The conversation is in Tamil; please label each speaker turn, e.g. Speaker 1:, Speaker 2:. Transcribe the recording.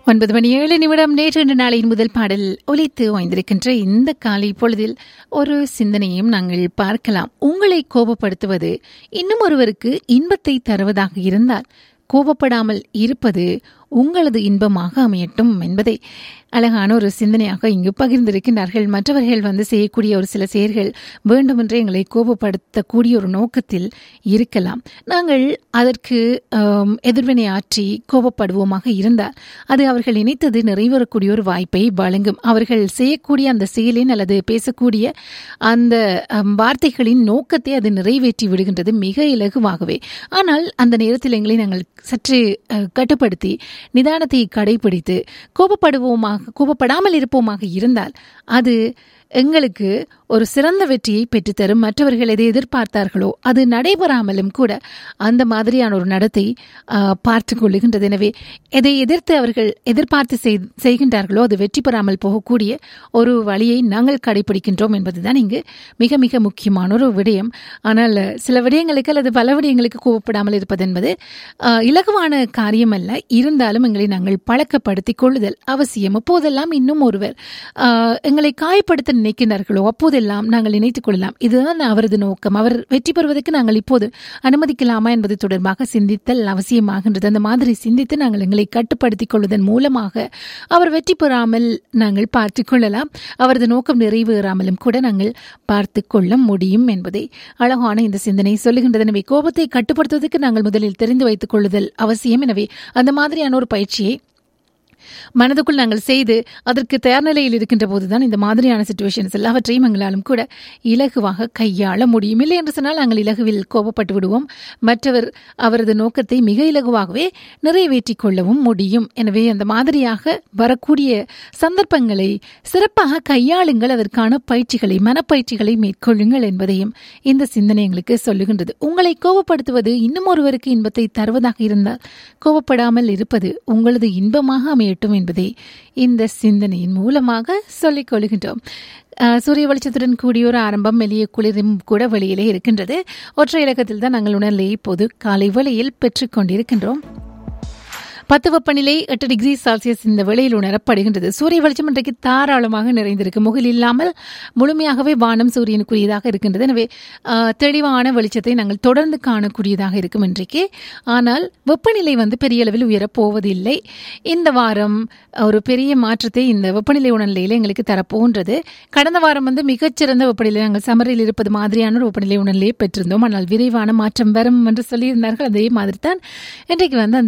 Speaker 1: ஒன்பது மணி ஏழு நிமிடம் நேற்று இன்று நாளையின் முதல் பாடல் ஒலித்து ஓய்ந்திருக்கின்ற இந்த காலை பொழுதில் ஒரு சிந்தனையும் நாங்கள் பார்க்கலாம் உங்களை கோபப்படுத்துவது இன்னும் ஒருவருக்கு இன்பத்தை தருவதாக இருந்தால் கோபப்படாமல் இருப்பது உங்களது இன்பமாக அமையட்டும் என்பதை அழகான ஒரு சிந்தனையாக இங்கு பகிர்ந்திருக்கின்றார்கள் மற்றவர்கள் வந்து செய்யக்கூடிய ஒரு சில செயல்கள் வேண்டுமென்றே எங்களை கோபப்படுத்தக்கூடிய ஒரு நோக்கத்தில் இருக்கலாம் நாங்கள் அதற்கு ஆம், எதிர்வினை ஆற்றி கோபப்படுவோமாக இருந்தால் அது அவர்கள் நினைத்தது நிறைவேறக்கூடிய ஒரு வாய்ப்பை வழங்கும் அவர்கள் செய்யக்கூடிய அந்த செயலின் அல்லது பேசக்கூடிய அந்த ஆம், வார்த்தைகளின் நோக்கத்தை அது நிறைவேற்றி விடுகின்றது மிக இலகுவாகவே ஆனால் அந்த நேரத்தில் எங்களை நாங்கள் சற்று அஹ், கட்டுப்படுத்தி நிதானத்தை கடைபிடித்து கோபப்படுவோமாக கோபப்படாமல் இருப்போமாக இருந்தால் அது எங்களுக்கு ஒரு சிறந்த வெற்றியை பெற்றுத்தரும் மற்றவர்கள் எதை எதிர்பார்த்தார்களோ அது நடைபெறாமலும் கூட அந்த மாதிரியான ஒரு நடத்தை ஆஹ், பார்த்து கொள்ளுகின்றது எனவே எதை எதிர்த்து அவர்கள் எதிர்பார்த்து செய்- செய்கின்றார்களோ அது வெற்றி பெறாமல் போகக்கூடிய ஒரு வழியை நாங்கள் கடைபிடிக்கின்றோம் என்பதுதான் இங்கு மிக மிக முக்கியமான ஒரு விடயம் ஆனால் சில விடயங்களுக்கு அல்லது பல விடயங்களுக்கு கோபப்படாமல் இருப்பது என்பது ஆஹ், இலகுவான காரியம் அல்ல இருந்தாலும் எங்களை நாங்கள் பழக்கப்படுத்திக் கொள்ளுதல் அவசியம் அப்போதெல்லாம் இன்னும் ஒருவர் ஆஹ், எங்களை காயப்படுத்த நினைக்கிறார்களோ அப்போதெல்லாம் நாங்கள் நினைத்துக் கொள்ளலாம் இதுதான் அவரது நோக்கம் அவர் வெற்றி பெறுவதற்கு நாங்கள் இப்போது அனுமதிக்கலாமா என்பது தொடர்பாக சிந்தித்தல் அவசியமாகின்றது அந்த மாதிரி சிந்தித்து நாங்கள் எங்களை கட்டுப்படுத்திக் கொள்வதன் மூலமாக அவர் வெற்றி பெறாமல் நாங்கள் பார்த்துக் கொள்ளலாம் அவரது நோக்கம் நிறைவேறாமலும் கூட நாங்கள் பார்த்து கொள்ள முடியும் என்பதை அழகான இந்த சிந்தனை சொல்லுகின்றது எனவே கோபத்தை கட்டுப்படுத்துவதற்கு நாங்கள் முதலில் தெரிந்து வைத்துக் கொள்ளுதல் அவசியம் எனவே அந்த மாதிரியான ஒரு பயிற்சியை மனதுக்குள் நாங்கள் செய்து அதற்கு தயார் நிலையில் இருக்கின்ற போதுதான் இந்த மாதிரியான சுச்சுவேஷன்ஸ் எல்லாவற்றையும் எங்களாலும் கூட இலகுவாக கையாள முடியும் இல்லை என்று சொன்னால் நாங்கள் இலகுவில் கோபப்பட்டு விடுவோம் மற்றவர் அவரது நோக்கத்தை மிக இலகுவாகவே நிறைவேற்றிக் கொள்ளவும் முடியும் எனவே அந்த மாதிரியாக வரக்கூடிய சந்தர்ப்பங்களை சிறப்பாக கையாளுங்கள் அதற்கான பயிற்சிகளை மனப்பயிற்சிகளை மேற்கொள்ளுங்கள் என்பதையும் இந்த சிந்தனை எங்களுக்கு சொல்லுகின்றது உங்களை கோபப்படுத்துவது இன்னும் ஒருவருக்கு இன்பத்தை தருவதாக இருந்தால் கோபப்படாமல் இருப்பது உங்களது இன்பமாக அமையட்டும் என்பதை இந்த சிந்தனையின் மூலமாக சொல்லிக் கொள்கின்றோம் அஹ், சூரிய வெளிச்சத்துடன் கூடிய ஒரு ஆரம்பம் மெல்லிய குளிரும் கூட வெளியிலே இருக்கின்றது ஒற்றை இலக்கத்தில் தான் நாங்கள் உணர்லை இப்போது காலை வேளையில் பெற்றுக்கொண்டிருக்கின்றோம் பத்து வெப்பநிலை எட்டு டிகிரி செல்சியஸ் இந்த வேளையில் உணரப்படுகின்றது சூரிய வெளிச்சம் இன்றைக்கு தாராளமாக நிறைந்திருக்கு முகில் இல்லாமல் முழுமையாகவே வானம் சூரியனுக்குரியதாக இருக்கின்றது எனவே ஆஹ், தெளிவான வெளிச்சத்தை நாங்கள் தொடர்ந்து காணக்கூடியதாக இருக்கும் இன்றைக்கு ஆனால் வெப்பநிலை வந்து பெரிய அளவில் உயரப் போவதில்லை இந்த வாரம் ஒரு பெரிய மாற்றத்தை இந்த வெப்பநிலை உணர்நிலையில் எங்களுக்கு தரப்போன்றது கடந்த வாரம் வந்து மிகச்சிறந்த வெப்பநிலை நாங்கள் சமரில் இருப்பது மாதிரியான ஒரு வெப்பநிலை உணர்நிலையை பெற்றிருந்தோம் ஆனால் விரைவான மாற்றம் வரும் என்று சொல்லியிருந்தார்கள் அதே மாதிரி தான் இன்றைக்கு வந்து அந்த